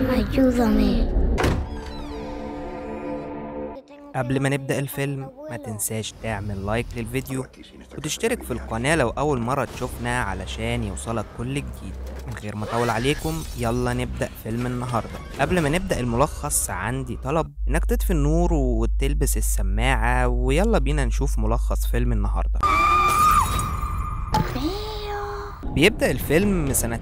Ayúdame. قبل ما نبدأ الفيلم ما تنساش تعمل لايك للفيديو وتشترك في القناة لو أول مرة تشوفنا علشان يوصلك كل جديد من غير ما أطول عليكم يلا نبدأ فيلم النهاردة قبل ما نبدأ الملخص عندي طلب إنك تطفي النور وتلبس السماعة ويلا بينا نشوف ملخص فيلم النهاردة بيبدأ الفيلم سنة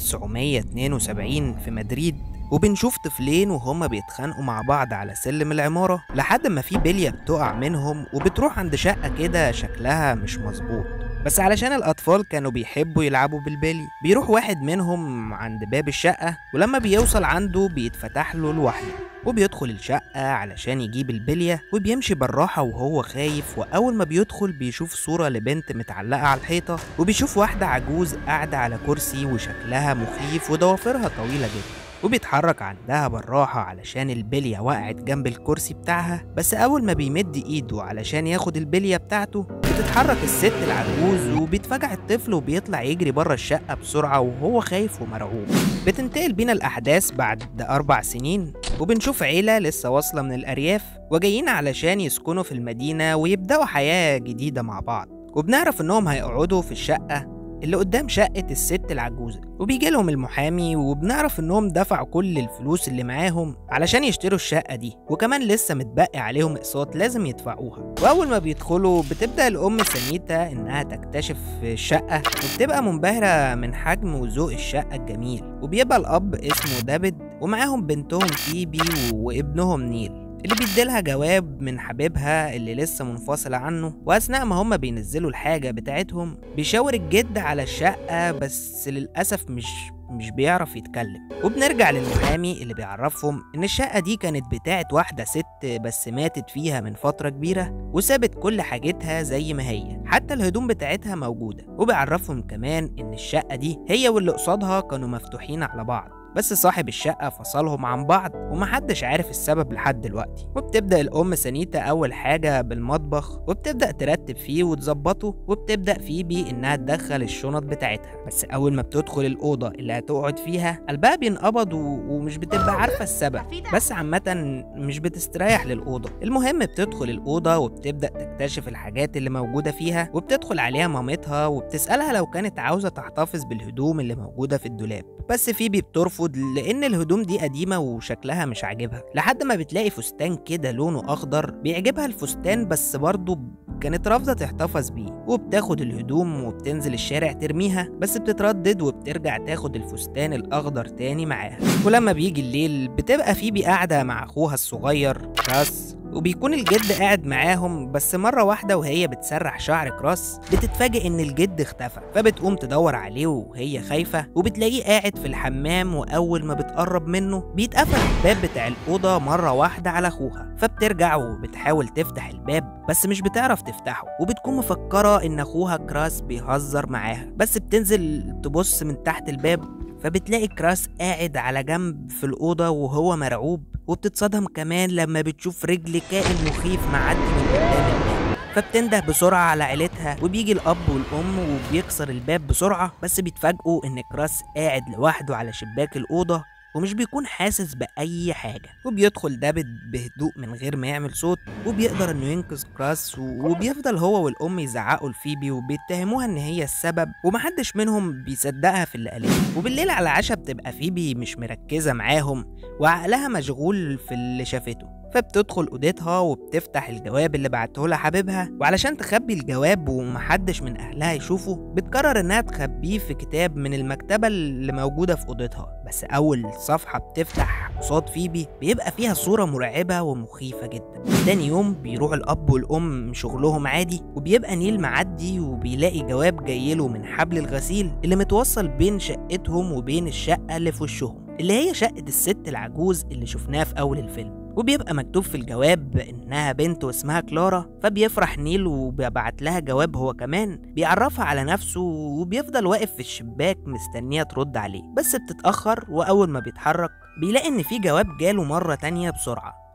1972 في مدريد وبنشوف طفلين وهما بيتخانقوا مع بعض على سلم العمارة لحد ما في بلية بتقع منهم وبتروح عند شقة كده شكلها مش مظبوط بس علشان الأطفال كانوا بيحبوا يلعبوا بالبلي بيروح واحد منهم عند باب الشقة ولما بيوصل عنده بيتفتح له لوحده وبيدخل الشقة علشان يجيب البلية وبيمشي بالراحة وهو خايف وأول ما بيدخل بيشوف صورة لبنت متعلقة على الحيطة وبيشوف واحدة عجوز قاعدة على كرسي وشكلها مخيف وضوافرها طويلة جدا وبيتحرك عندها بالراحة علشان البلية وقعت جنب الكرسي بتاعها بس أول ما بيمد إيده علشان ياخد البلية بتاعته بتتحرك الست العجوز وبيتفجع الطفل وبيطلع يجري بره الشقة بسرعة وهو خايف ومرعوب بتنتقل بينا الأحداث بعد أربع سنين وبنشوف عيلة لسه واصلة من الأرياف وجايين علشان يسكنوا في المدينة ويبدأوا حياة جديدة مع بعض وبنعرف إنهم هيقعدوا في الشقة اللي قدام شقة الست العجوزة وبيجي لهم المحامي وبنعرف انهم دفعوا كل الفلوس اللي معاهم علشان يشتروا الشقة دي وكمان لسه متبقي عليهم اقساط لازم يدفعوها واول ما بيدخلوا بتبدأ الام سميتة انها تكتشف الشقة وبتبقى منبهرة من حجم وذوق الشقة الجميل وبيبقى الاب اسمه دافيد ومعاهم بنتهم فيبي وابنهم نيل اللي بيديلها جواب من حبيبها اللي لسه منفصلة عنه وأثناء ما هما بينزلوا الحاجة بتاعتهم بيشاور الجد على الشقة بس للأسف مش مش بيعرف يتكلم وبنرجع للمحامي اللي بيعرفهم ان الشقة دي كانت بتاعت واحدة ست بس ماتت فيها من فترة كبيرة وسابت كل حاجتها زي ما هي حتى الهدوم بتاعتها موجودة وبيعرفهم كمان ان الشقة دي هي واللي قصادها كانوا مفتوحين على بعض بس صاحب الشقة فصلهم عن بعض ومحدش عارف السبب لحد دلوقتي وبتبدأ الأم سنيتا أول حاجة بالمطبخ وبتبدأ ترتب فيه وتظبطه وبتبدأ فيبي إنها تدخل الشنط بتاعتها بس أول ما بتدخل الأوضة اللي هتقعد فيها قلبها بينقبض و... ومش بتبقى عارفة السبب بس عامة مش بتستريح للأوضة المهم بتدخل الأوضة وبتبدأ تكتشف الحاجات اللي موجودة فيها وبتدخل عليها مامتها وبتسألها لو كانت عاوزة تحتفظ بالهدوم اللي موجودة في الدولاب بس فيبي بترفض بترفض لان الهدوم دي قديمه وشكلها مش عاجبها لحد ما بتلاقي فستان كده لونه اخضر بيعجبها الفستان بس برضه كانت رافضه تحتفظ بيه وبتاخد الهدوم وبتنزل الشارع ترميها بس بتتردد وبترجع تاخد الفستان الاخضر تاني معاها ولما بيجي الليل بتبقى فيبي قاعده مع اخوها الصغير كراس وبيكون الجد قاعد معاهم بس مرة واحدة وهي بتسرح شعر كراس بتتفاجئ إن الجد اختفى فبتقوم تدور عليه وهي خايفة وبتلاقيه قاعد في الحمام وأول ما بتقرب منه بيتقفل الباب بتاع الأوضة مرة واحدة على أخوها فبترجع وبتحاول تفتح الباب بس مش بتعرف تفتحه وبتكون مفكرة إن أخوها كراس بيهزر معاها بس بتنزل تبص من تحت الباب فبتلاقي كراس قاعد على جنب في الأوضة وهو مرعوب وبتتصدم كمان لما بتشوف رجل كائن مخيف معدي من قدام الباب فبتنده بسرعة على عيلتها وبيجي الأب والأم وبيكسر الباب بسرعة بس بيتفاجئوا إن كراس قاعد لوحده على شباك الأوضة ومش بيكون حاسس بأي حاجة وبيدخل دافيد بهدوء من غير ما يعمل صوت وبيقدر انه ينقذ كراس وبيفضل هو والأم يزعقوا لفيبي وبيتهموها ان هي السبب ومحدش منهم بيصدقها في اللي قالته وبالليل على العشاء بتبقى فيبي مش مركزة معاهم وعقلها مشغول في اللي شافته فبتدخل اوضتها وبتفتح الجواب اللي بعته لها حبيبها وعلشان تخبي الجواب ومحدش من اهلها يشوفه بتقرر انها تخبيه في كتاب من المكتبه اللي موجوده في اوضتها بس اول صفحه بتفتح قصاد فيبي بيبقى فيها صوره مرعبه ومخيفه جدا تاني يوم بيروح الاب والام شغلهم عادي وبيبقى نيل معدي وبيلاقي جواب جايله من حبل الغسيل اللي متوصل بين شقتهم وبين الشقه اللي في وشهم اللي هي شقه الست العجوز اللي شفناها في اول الفيلم وبيبقى مكتوب في الجواب إنها بنت واسمها كلارا فبيفرح نيل وبيبعت لها جواب هو كمان بيعرفها على نفسه وبيفضل واقف في الشباك مستنية ترد عليه بس بتتأخر وأول ما بيتحرك بيلاقي إن في جواب جاله مرة تانية بسرعة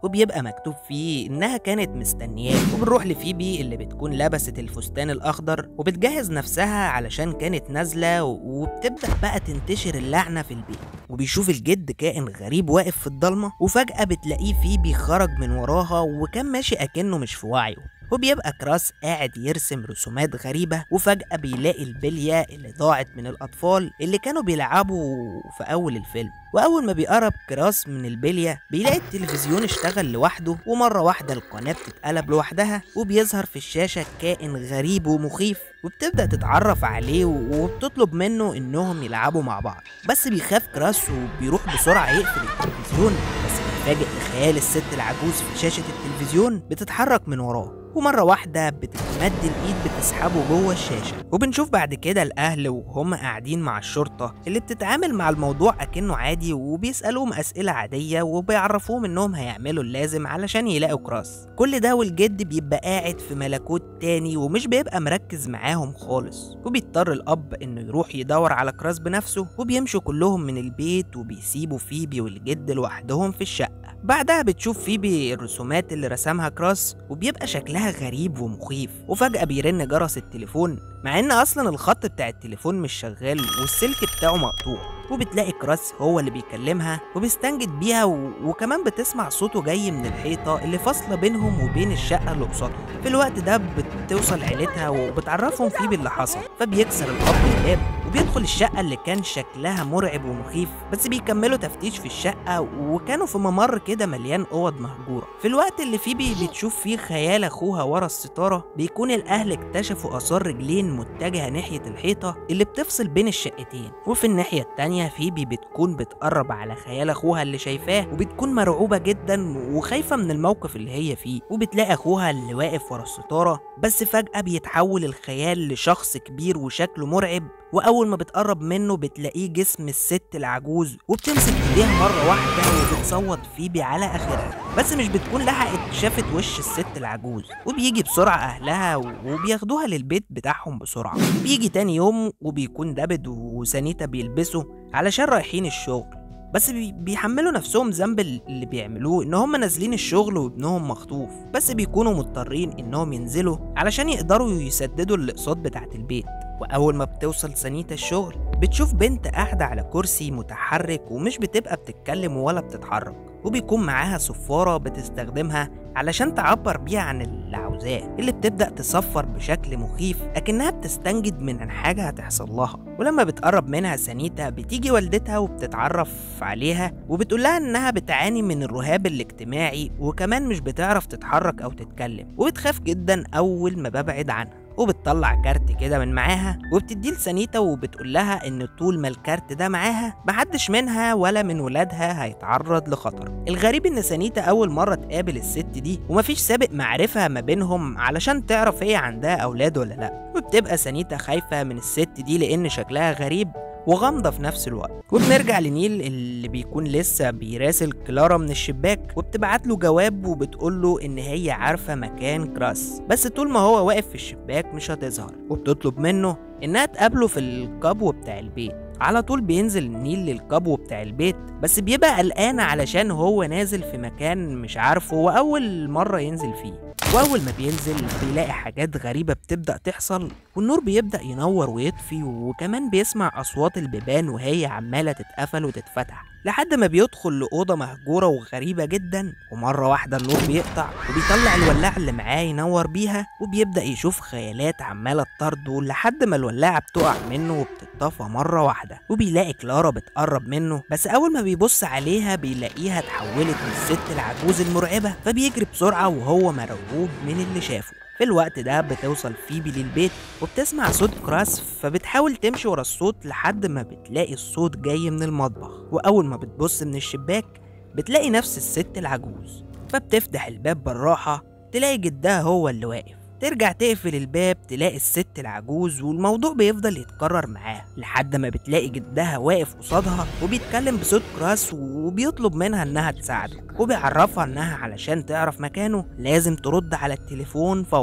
وبيبقى مكتوب فيه إنها كانت مستنياه وبنروح لفيبي اللي بتكون لبست الفستان الأخضر وبتجهز نفسها علشان كانت نازلة وبتبدأ بقى تنتشر اللعنة في البيت وبيشوف الجد كائن غريب واقف في الضلمة وفجأة بتلاقيه فيبي خرج من وراها وكان ماشي أكنه مش في وعيه وبيبقى كراس قاعد يرسم رسومات غريبة وفجأة بيلاقي البلية اللي ضاعت من الأطفال اللي كانوا بيلعبوا في أول الفيلم وأول ما بيقرب كراس من البلية بيلاقي التلفزيون اشتغل لوحده ومرة واحدة القناة بتتقلب لوحدها وبيظهر في الشاشة كائن غريب ومخيف وبتبدأ تتعرف عليه وبتطلب منه إنهم يلعبوا مع بعض بس بيخاف كراس وبيروح بسرعة يقفل التلفزيون بس بيفاجئ بخيال الست العجوز في شاشة التلفزيون بتتحرك من وراه ومرة واحدة بتتمد الإيد بتسحبه جوه الشاشة وبنشوف بعد كده الأهل وهم قاعدين مع الشرطة اللي بتتعامل مع الموضوع أكنه عادي وبيسألوهم أسئلة عادية وبيعرفوهم إنهم هيعملوا اللازم علشان يلاقوا كراس كل ده والجد بيبقى قاعد في ملكوت تاني ومش بيبقى مركز معاهم خالص وبيضطر الأب إنه يروح يدور على كراس بنفسه وبيمشوا كلهم من البيت وبيسيبوا فيبي والجد لوحدهم في الشقة بعدها بتشوف فيبي الرسومات اللي رسمها كراس وبيبقى شكلها غريب ومخيف وفجأة بيرن جرس التليفون مع ان اصلا الخط بتاع التليفون مش شغال والسلك بتاعه مقطوع وبتلاقي كراس هو اللي بيكلمها وبيستنجد بيها و... وكمان بتسمع صوته جاي من الحيطة اللي فاصلة بينهم وبين الشقة اللي قصادهم في الوقت ده بتوصل عيلتها وبتعرفهم فيه باللي حصل فبيكسر الأب الباب وبيدخل الشقة اللي كان شكلها مرعب ومخيف بس بيكملوا تفتيش في الشقة وكانوا في ممر كده مليان أوض مهجورة في الوقت اللي فيبي بتشوف فيه خيال أخوها ورا الستارة بيكون الأهل اكتشفوا آثار رجلين متجهة ناحية الحيطة اللي بتفصل بين الشقتين وفي الناحية التانية فيبي بتكون بتقرب على خيال أخوها اللي شايفاه وبتكون مرعوبة جدا وخايفة من الموقف اللي هي فيه وبتلاقي أخوها اللي واقف ورا الستارة بس فجأة بيتحول الخيال لشخص كبير وشكله مرعب واول ما بتقرب منه بتلاقيه جسم الست العجوز وبتمسك ايديها مره واحده وبتصوت فيبي على اخرها بس مش بتكون لحقت شافت وش الست العجوز وبيجي بسرعه اهلها وبياخدوها للبيت بتاعهم بسرعه بيجي تاني يوم وبيكون دابد وسانيتا بيلبسوا علشان رايحين الشغل بس بيحملوا نفسهم ذنب اللي بيعملوه ان هم نازلين الشغل وابنهم مخطوف بس بيكونوا مضطرين انهم ينزلوا علشان يقدروا يسددوا الاقساط بتاعت البيت وأول ما بتوصل سنيتا الشغل بتشوف بنت قاعدة على كرسي متحرك ومش بتبقى بتتكلم ولا بتتحرك وبيكون معاها صفارة بتستخدمها علشان تعبر بيها عن اللي عاوزاه اللي بتبدأ تصفر بشكل مخيف أكنها بتستنجد من حاجة هتحصل لها ولما بتقرب منها سانيتا بتيجي والدتها وبتتعرف عليها وبتقول لها إنها بتعاني من الرهاب الاجتماعي وكمان مش بتعرف تتحرك أو تتكلم وبتخاف جدا أول ما ببعد عنها وبتطلع كارت كده من معاها وبتديه لسانيتا وبتقول لها ان طول ما الكارت ده معاها محدش منها ولا من ولادها هيتعرض لخطر الغريب ان سانيتا اول مره تقابل الست دي ومفيش سابق معرفه ما بينهم علشان تعرف هي عندها اولاد ولا لا وبتبقى سانيتا خايفه من الست دي لان شكلها غريب وغامضة في نفس الوقت وبنرجع لنيل اللي بيكون لسه بيراسل كلارا من الشباك وبتبعت له جواب وبتقول له ان هي عارفة مكان كراس بس طول ما هو واقف في الشباك مش هتظهر وبتطلب منه انها تقابله في القبو بتاع البيت على طول بينزل نيل للقبو بتاع البيت بس بيبقى قلقان علشان هو نازل في مكان مش عارفه وأول مرة ينزل فيه وأول ما بينزل بيلاقي حاجات غريبة بتبدأ تحصل والنور بيبدأ ينور ويطفي وكمان بيسمع أصوات البيبان وهي عمالة تتقفل وتتفتح لحد ما بيدخل لأوضة مهجورة وغريبة جدا ومرة واحدة النور بيقطع وبيطلع الولاعة اللي معاه ينور بيها وبيبدأ يشوف خيالات عمالة تطارده لحد ما الولاعة بتقع منه وبتتطفى مرة واحدة وبيلاقي كلارا بتقرب منه بس أول ما بيبص عليها بيلاقيها اتحولت من الست العجوز المرعبة فبيجري بسرعة وهو مرعوب من اللي شافه في الوقت ده بتوصل فيبي للبيت وبتسمع صوت كراس فبتحاول تمشي ورا الصوت لحد ما بتلاقي الصوت جاي من المطبخ وأول ما بتبص من الشباك بتلاقي نفس الست العجوز فبتفتح الباب بالراحة تلاقي جدها هو اللي واقف ترجع تقفل الباب تلاقي الست العجوز والموضوع بيفضل يتكرر معاها لحد ما بتلاقي جدها واقف قصادها وبيتكلم بصوت كراس وبيطلب منها انها تساعده وبيعرفها انها علشان تعرف مكانه لازم ترد على التليفون فورا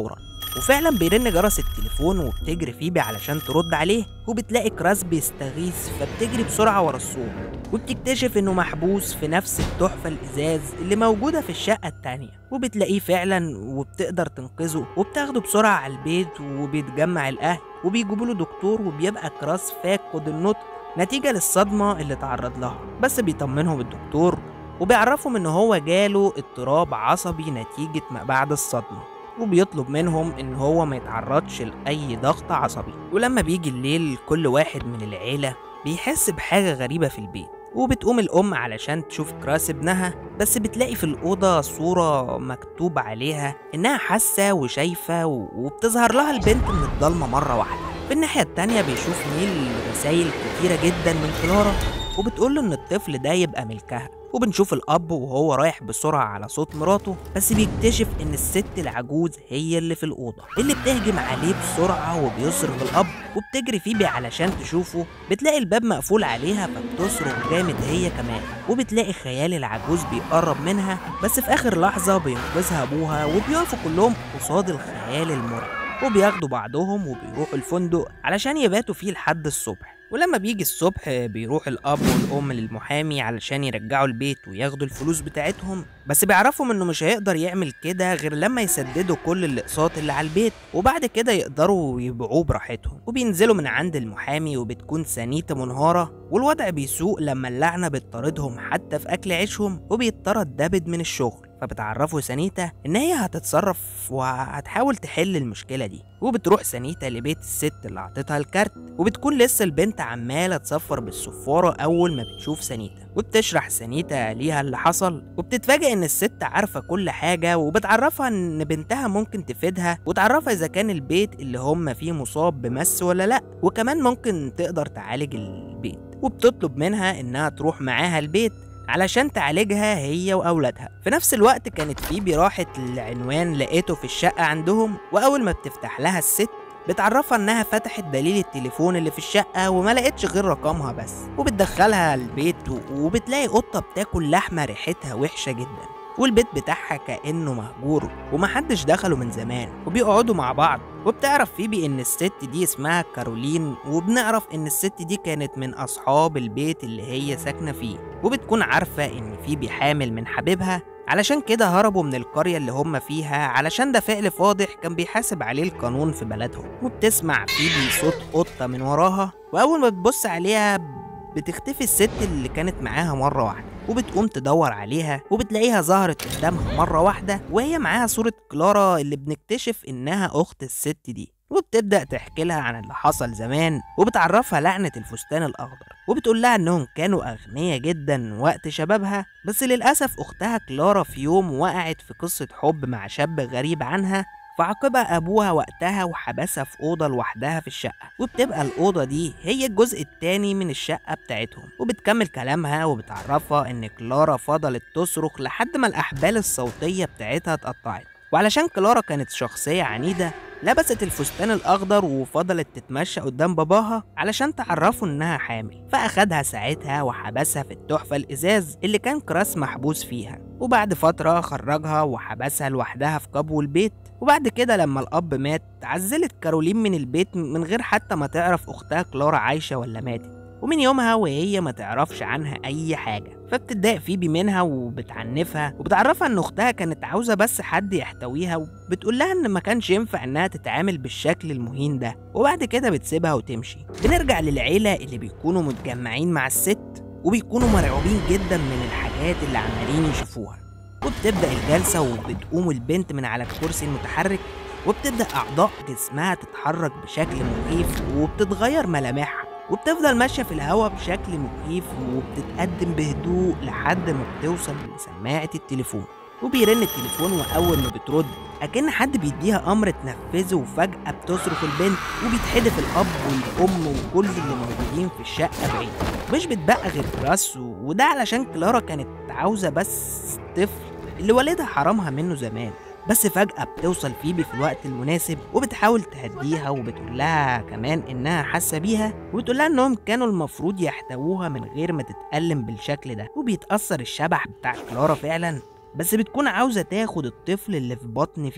وفعلا بيرن جرس التليفون وبتجري فيبي علشان ترد عليه وبتلاقي كراس بيستغيث فبتجري بسرعة ورا الصوت وبتكتشف انه محبوس في نفس التحفة الازاز اللي موجودة في الشقة التانية وبتلاقيه فعلا وبتقدر تنقذه وبتاخده بسرعة على البيت وبيتجمع الاهل وبيجيبوا له دكتور وبيبقى كراس فاقد النطق نتيجة للصدمة اللي تعرض لها بس بيطمنهم الدكتور وبيعرفهم ان هو جاله اضطراب عصبي نتيجة ما بعد الصدمة وبيطلب منهم ان هو ما يتعرضش لاي ضغط عصبي ولما بيجي الليل كل واحد من العيلة بيحس بحاجة غريبة في البيت وبتقوم الأم علشان تشوف كراس ابنها بس بتلاقي في الأوضة صورة مكتوب عليها إنها حاسة وشايفة و- وبتظهر لها البنت من الضلمة مرة واحدة في الناحية التانية بيشوف نيل رسايل كتيرة جدا من كلارا وبتقول له إن الطفل ده يبقى ملكها وبنشوف الأب وهو رايح بسرعة على صوت مراته بس بيكتشف إن الست العجوز هي اللي في الأوضة اللي بتهجم عليه بسرعة وبيصرخ الأب وبتجري فيبي علشان تشوفه بتلاقي الباب مقفول عليها فبتصرخ جامد هي كمان وبتلاقي خيال العجوز بيقرب منها بس في آخر لحظة بينقذها أبوها وبيقفوا كلهم قصاد الخيال المرعب وبياخدوا بعضهم وبيروحوا الفندق علشان يباتوا فيه لحد الصبح ولما بيجي الصبح بيروح الأب والأم للمحامي علشان يرجعوا البيت وياخدوا الفلوس بتاعتهم بس بيعرفهم إنه مش هيقدر يعمل كده غير لما يسددوا كل الأقساط اللي على البيت وبعد كده يقدروا يبيعوه براحتهم وبينزلوا من عند المحامي وبتكون سنيتة منهارة والوضع بيسوء لما اللعنة بتطاردهم حتى في أكل عيشهم وبيضطرد دابد من الشغل فبتعرفه سانيتا ان هي هتتصرف وهتحاول تحل المشكله دي وبتروح سانيتا لبيت الست اللي عطتها الكارت وبتكون لسه البنت عماله تصفر بالصفاره اول ما بتشوف سانيتا وبتشرح سانيتا ليها اللي حصل وبتتفاجئ ان الست عارفه كل حاجه وبتعرفها ان بنتها ممكن تفيدها وتعرفها اذا كان البيت اللي هم فيه مصاب بمس ولا لا وكمان ممكن تقدر تعالج البيت وبتطلب منها انها تروح معاها البيت علشان تعالجها هي واولادها في نفس الوقت كانت فيبي راحت لعنوان لقيته في الشقه عندهم واول ما بتفتح لها الست بتعرفها انها فتحت دليل التليفون اللي في الشقه وما لقتش غير رقمها بس وبتدخلها البيت و- وبتلاقي قطه بتاكل لحمه ريحتها وحشه جدا والبيت بتاعها كأنه مهجور ومحدش دخله من زمان وبيقعدوا مع بعض وبتعرف فيبي ان الست دي اسمها كارولين وبنعرف ان الست دي كانت من اصحاب البيت اللي هي ساكنه فيه وبتكون عارفه ان فيبي حامل من حبيبها علشان كده هربوا من القرية اللي هم فيها علشان ده فعل فاضح كان بيحاسب عليه القانون في بلدهم وبتسمع فيبي صوت قطة من وراها وأول ما بتبص عليها بتختفي الست اللي كانت معاها مرة واحدة وبتقوم تدور عليها وبتلاقيها ظهرت قدامها مرة واحدة وهي معاها صورة كلارا اللي بنكتشف إنها أخت الست دي وبتبدأ تحكي لها عن اللي حصل زمان وبتعرفها لعنة الفستان الأخضر وبتقول لها إنهم كانوا أغنياء جدا وقت شبابها بس للأسف أختها كلارا في يوم وقعت في قصة حب مع شاب غريب عنها فعاقبها أبوها وقتها وحبسها في أوضة لوحدها في الشقة وبتبقى الأوضة دي هي الجزء التاني من الشقة بتاعتهم وبتكمل كلامها وبتعرفها إن كلارا فضلت تصرخ لحد ما الأحبال الصوتية بتاعتها اتقطعت وعلشان كلارا كانت شخصية عنيدة لبست الفستان الأخضر وفضلت تتمشى قدام باباها علشان تعرفه إنها حامل فأخدها ساعتها وحبسها في التحفة الإزاز اللي كان كراس محبوس فيها وبعد فترة خرجها وحبسها لوحدها في قبو البيت وبعد كده لما الأب مات عزلت كارولين من البيت من غير حتى ما تعرف أختها كلارا عايشة ولا ماتت ومن يومها وهي ما تعرفش عنها أي حاجة فبتتضايق فيبي منها وبتعنفها وبتعرفها إن أختها كانت عاوزة بس حد يحتويها وبتقول لها إن ما كانش ينفع إنها تتعامل بالشكل المهين ده وبعد كده بتسيبها وتمشي بنرجع للعيلة اللي بيكونوا متجمعين مع الست وبيكونوا مرعوبين جدا من الحاجات اللي عمالين يشوفوها وبتبدأ الجلسة وبتقوم البنت من على الكرسي المتحرك وبتبدأ أعضاء جسمها تتحرك بشكل مخيف وبتتغير ملامحها وبتفضل ماشية في الهواء بشكل مخيف وبتتقدم بهدوء لحد ما بتوصل لسماعة التليفون وبيرن التليفون وأول ما بترد أكن حد بيديها أمر تنفذه وفجأة بتصرخ البنت وبيتحدف الأب والأم وكل اللي موجودين في الشقة بعيد مش بتبقى غير كراس وده علشان كلارا كانت عاوزة بس طفل اللي والدها حرمها منه زمان بس فجأة بتوصل فيبي في الوقت المناسب وبتحاول تهديها وبتقول لها كمان إنها حاسة بيها وبتقول لها إنهم كانوا المفروض يحتووها من غير ما تتألم بالشكل ده وبيتأثر الشبح بتاع كلارا فعلا بس بتكون عاوزة تاخد الطفل اللي في بطن فيبي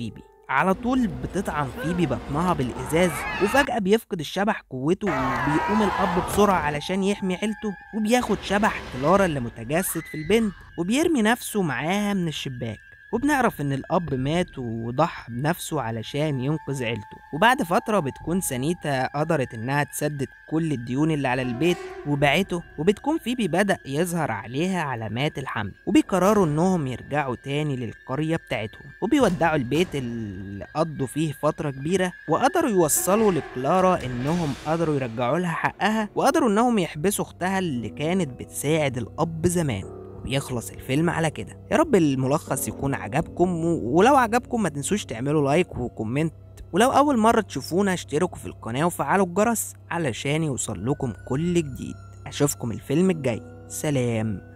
على طول بتطعن فيبي بطنها بالإزاز وفجأة بيفقد الشبح قوته وبيقوم الأب بسرعة علشان يحمي عيلته وبياخد شبح كلارا اللي متجسد في البنت وبيرمي نفسه معاها من الشباك وبنعرف ان الاب مات وضحى بنفسه علشان ينقذ عيلته وبعد فتره بتكون سانيتا قدرت انها تسدد كل الديون اللي على البيت وباعته وبتكون فيبي بدا يظهر عليها علامات الحمل وبيقرروا انهم يرجعوا تاني للقريه بتاعتهم وبيودعوا البيت اللي قضوا فيه فتره كبيره وقدروا يوصلوا لكلارا انهم قدروا يرجعوا لها حقها وقدروا انهم يحبسوا اختها اللي كانت بتساعد الاب زمان بيخلص الفيلم على كده يا رب الملخص يكون عجبكم و- ولو عجبكم ما تنسوش تعملوا لايك وكومنت ولو أول مرة تشوفونا اشتركوا في القناة وفعلوا الجرس علشان يوصل لكم كل جديد أشوفكم الفيلم الجاي سلام